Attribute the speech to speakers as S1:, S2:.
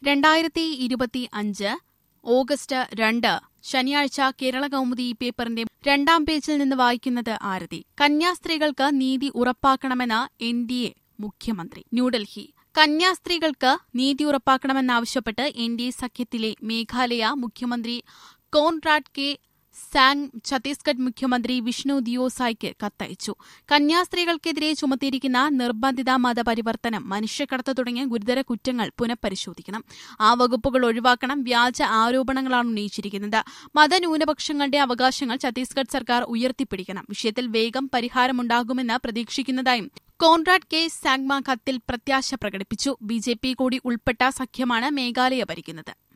S1: രണ്ടായിരത്തി ഇരുപത്തി അഞ്ച് ഓഗസ്റ്റ് രണ്ട് ശനിയാഴ്ച കേരള കൗമുദി പേപ്പറിന്റെ രണ്ടാം പേജിൽ നിന്ന് വായിക്കുന്നത് ആരതി കന്യാസ്ത്രീകൾക്ക് നീതി ഉറപ്പാക്കണമെന്ന് എൻ ഡി എ മുഖ്യമന്ത്രി ന്യൂഡൽഹി കന്യാസ്ത്രീകൾക്ക് നീതി ഉറപ്പാക്കണമെന്നാവശ്യപ്പെട്ട് എൻ ഡി എ സഖ്യത്തിലെ മേഘാലയ മുഖ്യമന്ത്രി കോൺറാഡ് കെ സാങ് ഛത്തീസ്ഗഡ് മുഖ്യമന്ത്രി വിഷ്ണു ദിയോസായ്ക്ക് കത്തയച്ചു കന്യാസ്ത്രീകൾക്കെതിരെ ചുമത്തിയിരിക്കുന്ന നിർബന്ധിത മതപരിവർത്തനം മനുഷ്യക്കടത്ത് തുടങ്ങിയ ഗുരുതര കുറ്റങ്ങൾ പുനഃപരിശോധിക്കണം ആ വകുപ്പുകൾ ഒഴിവാക്കണം വ്യാജ ആരോപണങ്ങളാണ് ഉന്നയിച്ചിരിക്കുന്നത് മതന്യൂനപക്ഷങ്ങളുടെ അവകാശങ്ങൾ ഛത്തീസ്ഗഡ് സർക്കാർ ഉയർത്തിപ്പിടിക്കണം വിഷയത്തിൽ വേഗം പരിഹാരമുണ്ടാകുമെന്ന് പ്രതീക്ഷിക്കുന്നതായും കോൺറാഡ് കെ സാങ്മ കത്തിൽ പ്രത്യാശ പ്രകടിപ്പിച്ചു ബി ജെ പി കൂടി ഉൾപ്പെട്ട സഖ്യമാണ് മേഘാലയ ഭരിക്കുന്നത്